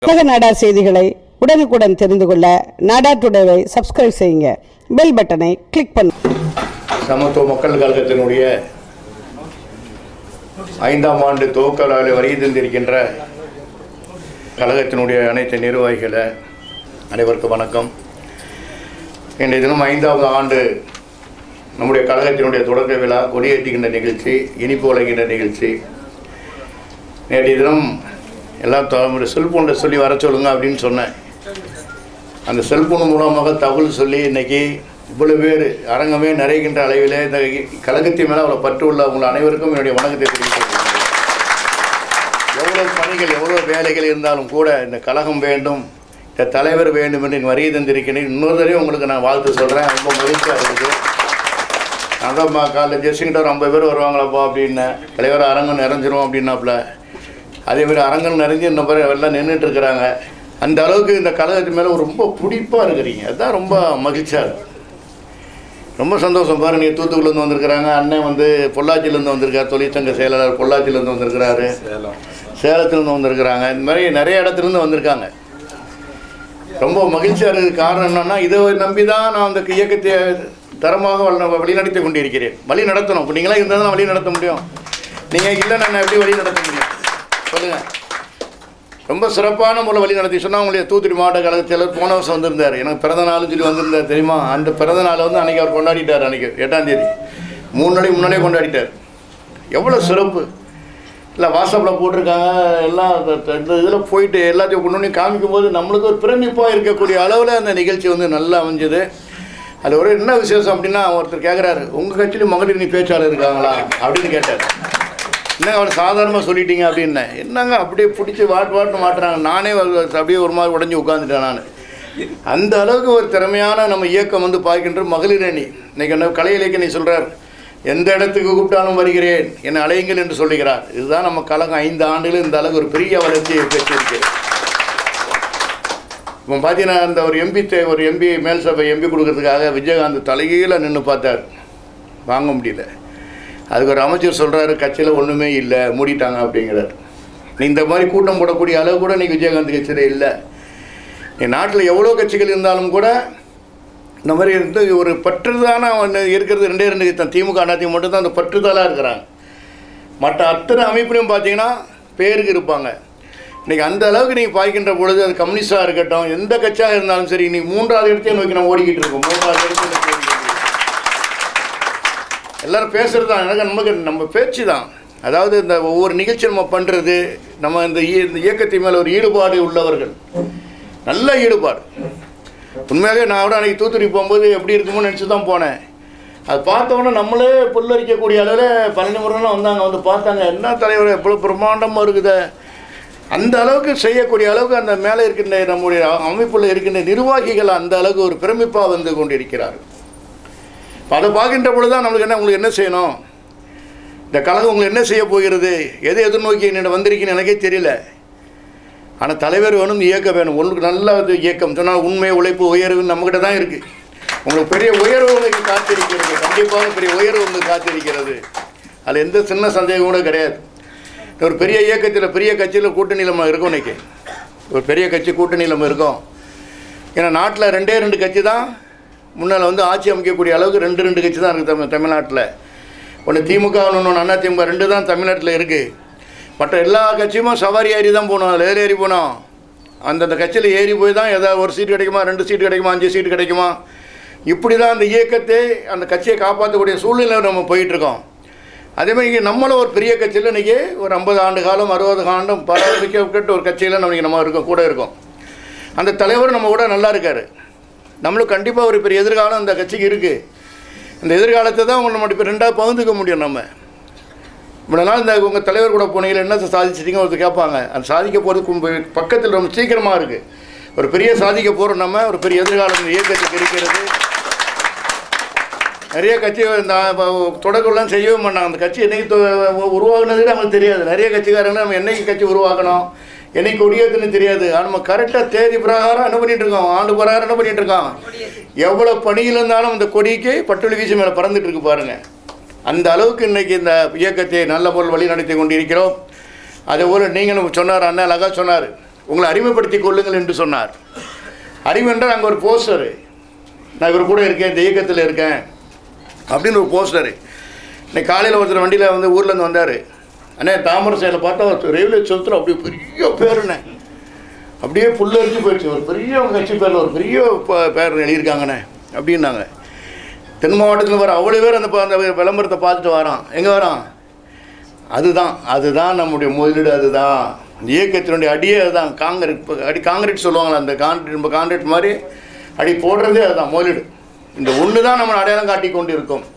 உலக நாடார் செய்திகளை உடனுக்குடன் தெரிந்து கொள்ள நாடார் டுடேவை சப்ஸ்கிரைப் செய்யுங்க பெல் பட்டனை கிளிக் பண்ணுங்க சமத்துவ மக்கள் கழகத்தினுடைய ஐந்தாம் ஆண்டு துவக்க விழாவில் வருகை தந்திருக்கின்ற கழகத்தினுடைய அனைத்து நிர்வாகிகளை அனைவருக்கும் வணக்கம் இன்றைய தினம் ஐந்தாவது ஆண்டு நம்முடைய கழகத்தினுடைய தொடக்க விழா கொடியேற்றுகின்ற நிகழ்ச்சி இனிப்பு வழங்குகின்ற நிகழ்ச்சி நேற்றைய தினம் எல்லாம் த- செல்போனில் சொல்லி வர சொல்லுங்க அப்படின்னு சொன்னேன் அந்த செல்போன் மூலமாக தகவல் சொல்லி இன்னைக்கு இவ்வளவு பேர் அரங்கமே நிறைகின்ற அளவிலே இந்த கழகத்தின் மேலே அவ்வளோ பற்று உள்ள உங்கள் அனைவருக்கும் என்னுடைய வணக்கத்தை தெரிவித்துக் கொள்கிறேன். எவ்வளவு பணிகள் எவ்வளவு வேலைகள் இருந்தாலும் கூட இந்த கழகம் வேண்டும் இந்த தலைவர் வேண்டும் என்று என் வரியை தந்திருக்கிறேன் இன்னொரு தடவை உங்களுக்கு நான் வாழ்த்து சொல்கிறேன் ரொம்ப மகிழ்ச்சியாக இருக்குது அதான் மா காலைல ஜெர்சிங்கிட்ட ஒரு ஐம்பது பேர் வருவாங்களாப்பா அப்படின்னேன் தலைவர் அரங்கம் நிறைஞ்சிரும் அப்படின்னாப்புல அதே மாதிரி அரங்கம் நிறைஞ்சு இந்த பேர் எல்லாம் நின்றுட்டு இருக்கிறாங்க அந்த அளவுக்கு இந்த கழகத்து மேலே ரொம்ப பிடிப்பாக இருக்கிறீங்க அதுதான் ரொம்ப மகிழ்ச்சியாக இருக்கு ரொம்ப சந்தோஷம் பாரு நீ தூத்துக்குடிலேருந்து வந்திருக்கிறாங்க அண்ணன் வந்து பொள்ளாச்சியிலேருந்து வந்திருக்கார் தொழிற்சங்க செயலாளர் பொள்ளாச்சியிலேருந்து வந்திருக்கிறாரு சேலத்துலேருந்து வந்திருக்கிறாங்க இந்த மாதிரி நிறைய இடத்துலேருந்து வந்திருக்காங்க ரொம்ப மகிழ்ச்சியாக இருக்கிறது காரணம் என்னன்னா இதை நம்பி தான் நான் அந்த இயக்கத்தை தரமாக வழி- வழிநடத்தி கொண்டிருக்கிறேன் வழி நடத்தணும் இப்போ நீங்களாம் இருந்தால் தான் வழி நடத்த முடியும் நீங்கள் இல்லை நான் எப்படி வழி நடத்த முடியும் சொல்லுங்கள் ரொம்ப சிறப்பான முறையில் வழி நடத்தி சொன்னால் உங்களுடைய தூத்துக்குடி மாவட்ட கழகச் செயலர் போன வருஷம் வந்திருந்தார் எனக்கு பிறந்த நாள்னு சொல்லி வந்திருந்தார் தெரியுமா அந்த பிறந்த நாளை வந்து அன்றைக்கி அவர் கொண்டாடிட்டார் அன்றைக்கி எட்டாம் தேதி மூணு நாளைக்கு முன்னாடியே கொண்டாடிட்டார் எவ்வளோ சிறப்பு இல்லை வாட்ஸ்அப்பில் போட்டிருக்காங்க எல்லாம் இந்த- இந்த இதில் போயிட்டு எல்லாத்தையும் கொண்டு வந்து காமிக்கும் போது நம்மளுக்கு ஒரு பிரமிப்பாக இருக்கக்கூடிய அளவில் அந்த நிகழ்ச்சி வந்து நல்லா அமைஞ்சது அது ஒரு என்ன விசேஷம் அப்படின்னா ஒருத்தர் கேட்குறாரு உங்கள் கட்சியிலும் மகளிர் நீ பேச்சாளர் இருக்காங்களா அப்படின்னு கேட்டார் என்னங்க அவர் சாதாரணமாக சொல்லிட்டீங்க அப்படின்னேன் என்னங்க அப்படியே பிடிச்சி வாட்டு வாட்டு மாட்டுறாங்க நானே ஒரு- அப்படியே ஒரு மாதிரி உடஞ்சி உட்காந்துட்டேன் நான் அந்த அளவுக்கு ஒரு திறமையான நம்ம இயக்கம் வந்து பார்க்கின்ற மகளிர் அணி இன்னைக்கு என்ன கலை இலக்கியனை சொல்கிறார் எந்த இடத்துக்கு கூப்பிட்டாலும் வருகிறேன் என்னை அழையுங்கள் என்று சொல்லுகிறார் இதுதான் நம்ம கழகம் ஐந்து ஆண்டுகள் இந்த அளவுக்கு ஒரு பெரிய வளர்ச்சியை பெற்றிருக்கிறது இப்போ பார்த்தீங்கன்னா அந்த ஒரு எம்பி ஒரு எம்பி மேல் சபை எம்பி கொடுக்கறதுக்காக விஜயகாந்த் தலைகீழ நின்று பார்த்தார் வாங்க முடியல அதுக்கு ஒரு அமைச்சர் சொல்கிறாரு கட்சியில் ஒன்றுமே இல்லை மூடிட்டாங்க அப்படிங்கிறார் நீ இந்த மாதிரி கூட்டம் போடக்கூடிய அளவு கூட இன்னைக்கு விஜயகாந்த் கட்சியில் இல்லை நீ நாட்டில் எவ்வளோ கட்சிகள் இருந்தாலும் கூட இந்த மாதிரி இருந்து ஒரு பற்றுதான ஒன்று இருக்கிறது ரெண்டே ரெண்டு தான் திமுக அதிமுக மட்டும் தான் அந்த பற்றுதலாக இருக்கிறாங்க மற்ற அத்தனை அமைப்புலையும் பார்த்தீங்கன்னா பேருக்கு இருப்பாங்க இன்றைக்கி அந்த அளவுக்கு நீங்கள் பார்க்கின்ற பொழுது அது கம்யூனிஸ்டாக இருக்கட்டும் எந்த கட்சியாக இருந்தாலும் சரி இன்னைக்கு மூன்றாவது இடத்தையும் நோக்கி நம்ம ஓடிக்கிட்டு இருக்கோம் மூன்றாவது இடத்தை நோக்கி ஓடிக்கிட்டு இருக்கோம். எல்லாரும் பேசுகிறது தான் எனக்கு நமக்கு நம்ம பேச்சு தான் அதாவது இந்த ஒவ்வொரு நிகழ்ச்சி நம்ம பண்ணுறது நம்ம இந்த ஈ- இந்த இயக்கத்தின் மேலே ஒரு ஈடுபாடு உள்ளவர்கள் நல்ல ஈடுபாடு உண்மையாகவே நான் கூட அன்றைக்கி தூத்துக்குடி போகும்போது எப்படி இருக்குமோ நினச்சி தான் போனேன் அது பார்த்தோன்னே நம்மளே புல்லரிக்கக்கூடிய அளவில் பழனி முருகனும் வந்தாங்க வந்து பார்த்தாங்க என்ன தலைவர் எவ்வளோ பிரம்மாண்டமாக இருக்குதே அந்த அளவுக்கு செய்யக்கூடிய அளவுக்கு அந்த மேலே இருக்கின்ற நம்முடைய அமைப்பில் இருக்கின்ற நிர்வாகிகள் அந்த அளவுக்கு ஒரு பிரமிப்பாக வந்து கொண்டிருக்கிறார்கள் இப்போ அதை பார்க்கின்ற பொழுது தான் நம்மளுக்கு என்ன உங்களுக்கு என்ன செய்யணும் இந்த கழகம் உங்களுக்கு என்ன செய்ய போகிறது எதை எதிர்நோக்கி என்னிடம் வந்திருக்கீன்னு எனக்கே தெரியல ஆனால் தலைவர் வேணும் இயக்கம் வேணும் ஒன்றுக்கு நல்ல இது இயக்கம் சொன்னால் உண்மை உழைப்பு உயர்வு நம்மக்கிட்ட தான் இருக்குது உங்களுக்கு பெரிய உயர்வு உங்களுக்கு காத்திருக்கிறது கண்டிப்பாக பெரிய உயர்வு உங்களுக்கு காத்திருக்கிறது அதில் எந்த சின்ன சந்தேகம் கூட கிடையாது ஒரு பெரிய இயக்கத்தில் பெரிய கட்சியில் கூட்டணியில் நம்ம இருக்கோம் இன்னைக்கு ஒரு பெரிய கட்சி கூட்டணியில் நம்ம இருக்கோம் ஏன்னா நாட்டில் ரெண்டே ரெண்டு கட்சி தான் முன்னால் வந்து ஆட்சி அமைக்கக்கூடிய அளவுக்கு ரெண்டு ரெண்டு கட்சி தான் இருக்குது தமிழ் தமிழ்நாட்டில் ஒன்று திமுக ஒன்று அண்ணா திமுக ரெண்டு தான் தமிழ்நாட்டில் இருக்குது மற்ற எல்லா கட்சியுமே சவாரி ஏறி தான் போகணும் அதில் ஏறி ஏறி போனோம் அந்தந்த கட்சியில் ஏறி போய் தான் ஏதாவது ஒரு சீட் கிடைக்குமா ரெண்டு சீட் கிடைக்குமா அஞ்சு சீட் கிடைக்குமா இப்படி தான் அந்த இயக்கத்தை அந்த கட்சியை காப்பாற்றக்கூடிய சூழ்நிலை நம்ம போயிட்டுருக்கோம் அதேமாதிரி இங்கே நம்மளும் ஒரு பெரிய கட்சியில் இன்றைக்கி ஒரு ஐம்பது ஆண்டு காலம் அறுபது ஆண்டும் பராமரிக்கப்பட்ட ஒரு கட்சியில் நம்ம நம்ம இருக்கோம் கூட இருக்கோம் அந்த தலைவர் நம்ம கூட நல்லா இருக்கார் நம்மளுக்கு கண்டிப்பாக ஒரு பெரிய எதிர்காலம் அந்த கட்சிக்கு இருக்குது இந்த எதிர்காலத்தை தான் உங்களை நம்ம இப்போ ரெண்டாவது பகிர்ந்துக்க முடியும் நம்ம இவ்வளோ நாள் இந்த உங்கள் தலைவர் கூட போனீங்க என்ன சாதிச்சிட்டீங்க ஒருத்தர் கேட்பாங்க அந்த சாதிக்க போகிறதுக்கு பக்கத்தில் ரொம்ப சீக்கிரமாக இருக்குது ஒரு பெரிய சாதிக்க போகிறோம் நம்ம ஒரு பெரிய எதிர்காலம் இந்த இயக்கத்துக்கு இருக்கிறது நிறைய கட்சி இந்த தொடக்கம்லாம் செய்யவே மாட்டாங்க அந்த கட்சி என்னைக்கு தொ- உருவாகுனதுன்னு நமக்கு தெரியாது நிறைய கட்சிக்காரங்க நம்ம என்னைக்கு கட்சி உருவாக்கணும் என்னைக்கு கொடியேற்றுன்னு தெரியாது ஆனால் நம்ம கரெக்டாக தேதி பிரகாரம் என்ன பண்ணிட்டு இருக்கோம் ஆண்டு பிரகாரம் என்ன பண்ணிட்டு இருக்கோம் எவ்வளோ பணியில் இருந்தாலும் அந்த கொடிக்கு பட்டுளி வீசி மேலே பறந்துட்டு இருக்கு பாருங்க அந்த அளவுக்கு இன்னைக்கு இந்த இயக்கத்தை நல்ல பொருள் வழி நடத்தி கொண்டு இருக்கிறோம் அதே போல் நீங்களும் சொன்னார் அண்ணன் அழகாக சொன்னார் உங்களை அறிமுகப்படுத்திக் கொள்ளுங்கள் என்று சொன்னார் அறிவு என்றால் அங்கே ஒரு போஸ்டரு நான் இவர் கூட இருக்கேன் இந்த இயக்கத்தில் இருக்கேன் அப்படின்னு ஒரு போஸ்டரு இன்னைக்கு காலையில் ஒருத்தர் வண்டியில் வந்து ஊர்லேருந்து வந்தார் அண்ணே தாமரை சேலை பார்த்தா ரயில்வே சுத்தத்தில் அப்படியே பெரிய பேருண்ணே அப்படியே புல்லரிச்சு போயிடுச்சு ஒரு பெரிய கட்சி பேரில் ஒரு பெரிய ப- பேர் எழுதியிருக்காங்கண்ணே அப்படின்னாங்க தென் மாவட்டத்தில் வர அவ்வளோ பேர் அந்த ப- அந்த விளம்பரத்தை பார்த்துட்டு வரான் எங்கே வரான் அதுதான் அதுதான் நம்முடைய முதலீடு அதுதான் இந்த இயக்கத்தினுடைய அடியே அதுதான் காங்கிரட் இப்போ அடி காங்கிரீட் சொல்லுவாங்களா அந்த கான்கிரீட் நம்ம கான்கிரீட் மாதிரி அடி போடுறதே அதுதான் முதலீடு இந்த ஒன்று தான் நம்ம அடையாளம் காட்டி கொண்டு இருக்கோம்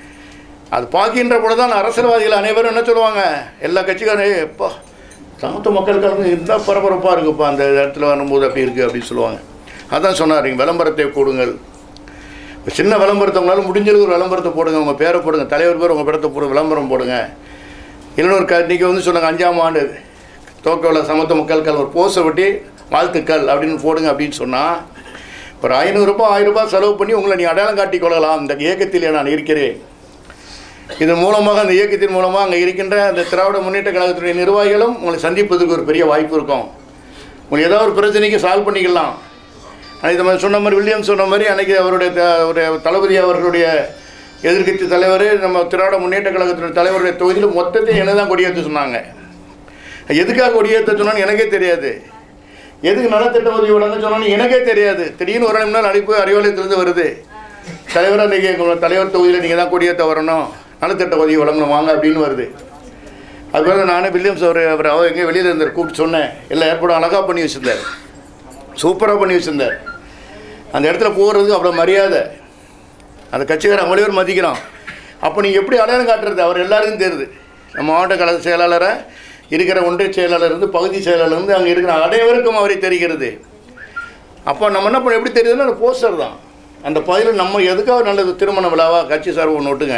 அது பார்க்கின்ற பொழுது தான் அரசியல்வாதிகள் அனைவரும் என்ன சொல்லுவாங்க எல்லா கட்சிக்காரே எப்பா சமத்துவ மக்களுக்கு இருந்தால் பரபரப்பாக இருக்குப்பா அந்த இடத்துல வரும்போது அப்படி இருக்குது அப்படின்னு சொல்லுவாங்க அதான் சொன்னார் நீங்கள் விளம்பரத்தை கொடுங்கள் ஒரு சின்ன விளம்பரத்தை உங்களால் முடிஞ்சது ஒரு விளம்பரத்தை போடுங்க உங்கள் பேரை போடுங்க தலைவர் பேர் உங்கள் படத்தை போடுங்க விளம்பரம் போடுங்க இல்லைன்னு ஒரு க இன்றைக்கி வந்து சொன்னாங்க அஞ்சாம் ஆண்டு தோக்கவில் சமத்துவ மக்களுக்கு ஒரு போஸ்டர் ஒட்டி வாழ்த்துக்கள் அப்படின்னு போடுங்க அப்படின்னு சொன்னால் ஒரு ஐநூறுரூபா ஆயிரம் ரூபாய் செலவு பண்ணி உங்களை நீ அடையாளம் காட்டிக் கொள்ளலாம் இந்த இயக்கத்தில் நான் இருக்கிறேன் இதன் மூலமாக அந்த இயக்கத்தின் மூலமாக அங்கே இருக்கின்ற அந்த திராவிட முன்னேற்ற கழகத்துடைய நிர்வாகிகளும் உங்களை சந்திப்பதற்கு ஒரு பெரிய வாய்ப்பு இருக்கும் உங்களுக்கு ஏதாவது ஒரு பிரச்சனைக்கு சால்வ் பண்ணிக்கலாம் ஆனால் இது மாதிரி சொன்ன மாதிரி வில்லியம் சொன்ன மாதிரி அன்றைக்கி அவருடைய த- ஒரு தளபதி அவர்களுடைய எதிர்க்கட்சி தலைவர் நம்ம திராவிட முன்னேற்ற கழகத்தினுடைய தலைவருடைய தொகுதியில் மொத்தத்தையும் என்ன தான் கொடியேற்ற சொன்னாங்க எதுக்காக கொடியேற்ற சொன்னான்னு எனக்கே தெரியாது எதுக்கு நலத்திட்ட உதவி வழங்க சொன்னான்னு எனக்கே தெரியாது திடீர்னு ஒரு நிமிடம் அழைப்பு அறிவாலயத்திலிருந்து வருது தலைவராக இன்றைக்கி எங்கள் தலைவர் தொகுதியில் நீங்கள் தான் கொடியேற்ற வரணும் நலத்திட்ட உதவி வழங்கணும் வாங்க அப்படின்னு வருது அது பிறகு நானே வில்லியம்ஸ் அவர் அவர் அவர் எங்கேயும் வெளியில் இருந்தார் கூப்பிட்டு சொன்னேன் எல்லா ஏற்பாடும் அழகாக பண்ணி வச்சுருந்தார் சூப்பராக பண்ணி வச்சுருந்தார் அந்த இடத்துல போகிறதுக்கு அவ்வளோ மரியாதை அந்த கட்சிக்காரன் அவ்வளோ பேர் மதிக்கிறான் அப்போ நீங்கள் எப்படி அடையாளம் காட்டுறது அவர் எல்லாருக்கும் தெரியுது நம்ம மாவட்ட கழக செயலாளரை இருக்கிற ஒன்றிய செயலாளர் இருந்து பகுதி செயலாளர் இருந்து அங்கே இருக்கிற அனைவருக்கும் அவரை தெரிகிறது அப்போ நம்ம என்ன பண்ண எப்படி தெரியுதுன்னா அந்த போஸ்டர் தான் அந்த பகுதியில் நம்ம எதுக்காக நல்லது திருமண விழாவா கட்சி சார்பு ஒன்று ஒட்டுங்க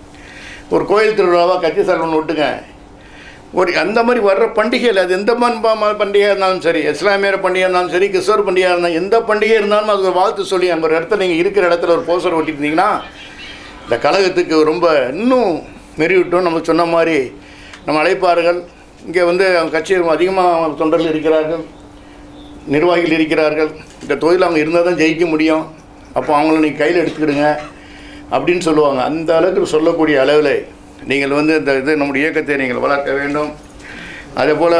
ஒரு கோயில் திருவிழாவா கட்சி சார்பு ஒன்று ஒட்டுங்க ஒரு அந்த மாதிரி வர்ற பண்டிகையில் அது எந்த மண் பண்டிகையாக இருந்தாலும் சரி இஸ்லாமியர் பண்டிகையாக இருந்தாலும் சரி கிறிஸ்தவர் பண்டிகையாக இருந்தாலும் எந்த பண்டிகை இருந்தாலும் அதுக்கு ஒரு வாழ்த்து சொல்லி அந்த ஒரு இடத்துல நீங்கள் இருக்கிற இடத்துல ஒரு போஸ்டர் ஒட்டியிருந்தீங்கன்னா இந்த கழகத்துக்கு ரொம்ப இன்னும் மெருகிட்டோம் நம்ம சொன்ன மாதிரி நம்ம அழைப்பார்கள் இங்கே வந்து அவங்க கட்சி அதிகமாக தொண்டர்கள் இருக்கிறார்கள் நிர்வாகிகள் இருக்கிறார்கள் இந்த தொழில் அவங்க இருந்தால் தான் ஜெயிக்க முடியும் அப்போ அவங்கள நீங்கள் கையில் எடுத்துக்கிடுங்க அப்படின்னு சொல்லுவாங்க அந்த அளவுக்கு சொல்லக்கூடிய அளவில் நீங்கள் வந்து இந்த இது நம்முடைய இயக்கத்தை நீங்கள் வளர்க்க வேண்டும் அதே போல்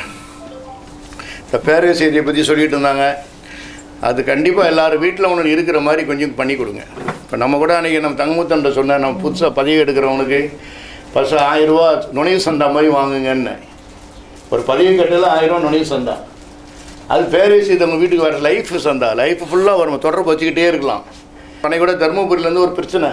இந்த பேரவை செய்தியை பற்றி சொல்லிட்டு இருந்தாங்க அது கண்டிப்பாக எல்லாரும் வீட்டில் ஒன்று இருக்கிற மாதிரி கொஞ்சம் பண்ணி கொடுங்க இப்போ நம்ம கூட அன்றைக்கி நம்ம தங்கமுத்தன்ட்ட சொன்னேன் நம்ம புதுசாக பதிவு எடுக்கிறவனுக்கு ஃபஸ்ட்டு ஆயிரரூவா நுழைவு சந்தா மாதிரி வாங்குங்கன்னு ஒரு பதிவு கட்டில் ஆயிரரூவா நுழைவு சந்தா அது பேரவை செய்தவங்க வீட்டுக்கு வர லைஃப் சந்தா லைஃப் ஃபுல்லாக வரும் தொடர்பு வச்சுக்கிட்டே இருக்கலாம் அன்னைக்கு கூட தருமபுரியிலேருந்து ஒரு பிரச்சனை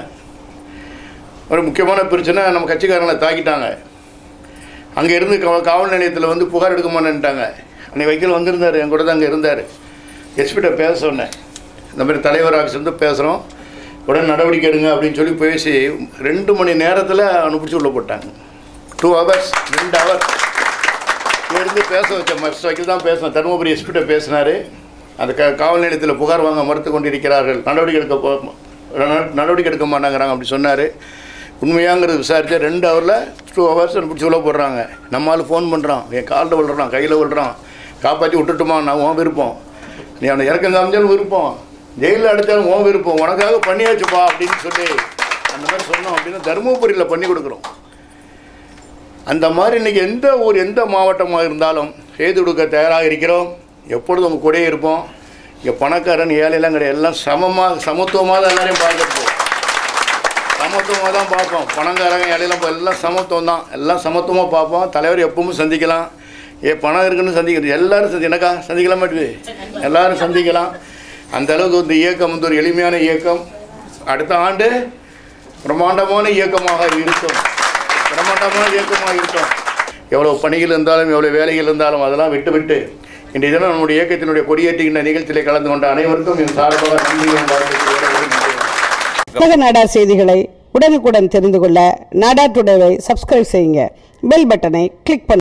ஒரு முக்கியமான பிரச்சனை நம்ம கட்சிக்காரங்களை தாக்கிட்டாங்க அங்கே இருந்து கா- காவல் நிலையத்தில் வந்து புகார் எடுக்க மாட்டேன்ட்டாங்க அன்னைக்கு வைக்கல் வந்திருந்தார் என் கூட தான் அங்கே இருந்தார் எஸ்பிட்ட பேச சொன்னேன் இந்த மாதிரி தலைவர் ஆஃபீஸ் வந்து பேசுகிறோம் உடனே நடவடிக்கை எடுங்க அப்படின்னு சொல்லி பேசி ரெண்டு மணி நேரத்தில் அனுப்பிச்சு உள்ள போட்டாங்க டூ ஹவர்ஸ் ரெண்டு ஹவர் இருந்து பேச வச்சேன் மஸ்ட் வக்கீல் தான் பேசினேன் தருமபுரி எஸ்பிட்ட பேசினார் அந்த க காவல் நிலையத்தில் புகார் வாங்க மறுத்து கொண்டிருக்கிறார்கள் நடவடிக்கை எடுக்க போ நட- நடவடிக்கை எடுக்க மாட்டாங்கிறாங்க அப்படி சொன்னார் உண்மையாங்கிறது விசாரித்தா ரெண்டு ஹவரில் டூ ஹவர்ஸ் பிடிச்சி உள்ள போடுறாங்க நம்மளால் ஃபோன் பண்ணுறான் என் காலில் விழுறான் கையில் விழுறான் காப்பாற்றி விட்டுட்டுமா நான் உன் விருப்பம் நீ அவனை இறக்கம் காமிச்சாலும் விருப்பம் ஜெயிலில் அடைச்சாலும் உன் விருப்பம் உனக்காக பண்ணியாச்சுப்பா அப்படின்னு சொல்லி அந்த மாதிரி சொன்னோம் அப்படின்னு தருமபுரியில் பண்ணி கொடுக்குறோம் அந்த மாதிரி இன்றைக்கி எந்த ஊர் எந்த மாவட்டமாக இருந்தாலும் செய்து கொடுக்க தயாராக இருக்கிறோம் எப்பொழுதும் உங்கள் கூடயே இருப்போம் இங்கே பணக்காரன் ஏழையெல்லாம் கிடையாது எல்லாம் சமமாக சமத்துவமாக தான் எல்லாரையும் பார்க்கறது சமத்துவமாக தான் பார்ப்போம் பணக்காரங்க ஏழையெல்லாம் பா- எல்லாம் சமத்துவம் தான் எல்லாம் சமத்துவமாக பார்ப்போம் தலைவர் எப்பவும் சந்திக்கலாம் ஏ பணம் இருக்குன்னு சந்திக்கிறது எல்லாரும் சந்தி எனக்கா சந்திக்கலாம் மாட்டுது எல்லாரும் சந்திக்கலாம் அந்த அளவுக்கு இந்த இயக்கம் வந்து ஒரு எளிமையான இயக்கம் அடுத்த ஆண்டு பிரம்மாண்டமான இயக்கமாக இருக்கும் பிரம்மாண்டமான இயக்கமாக இருக்கும் எவ்வளோ பணிகள் இருந்தாலும் எவ்வளோ வேலைகள் இருந்தாலும் அதெல்லாம் விட்டு விட்டு இன்றைய தினம் நம்முடைய இயக்கத்தினுடைய கொடியேற்றுகின்ற நிகழ்ச்சியிலே கலந்து கொண்ட அனைவருக்கும் என் சார்பாக நன்றியும் வாழ்த்துக்களும் நன்றி உலக நாடார் செய்திகளை உடனுக்குடன் தெரிந்து கொள்ள நாடா டுடேவை சப்ஸ்கிரைப் செய்யுங்க பெல் பட்டனை கிளிக் பண்ணுங்க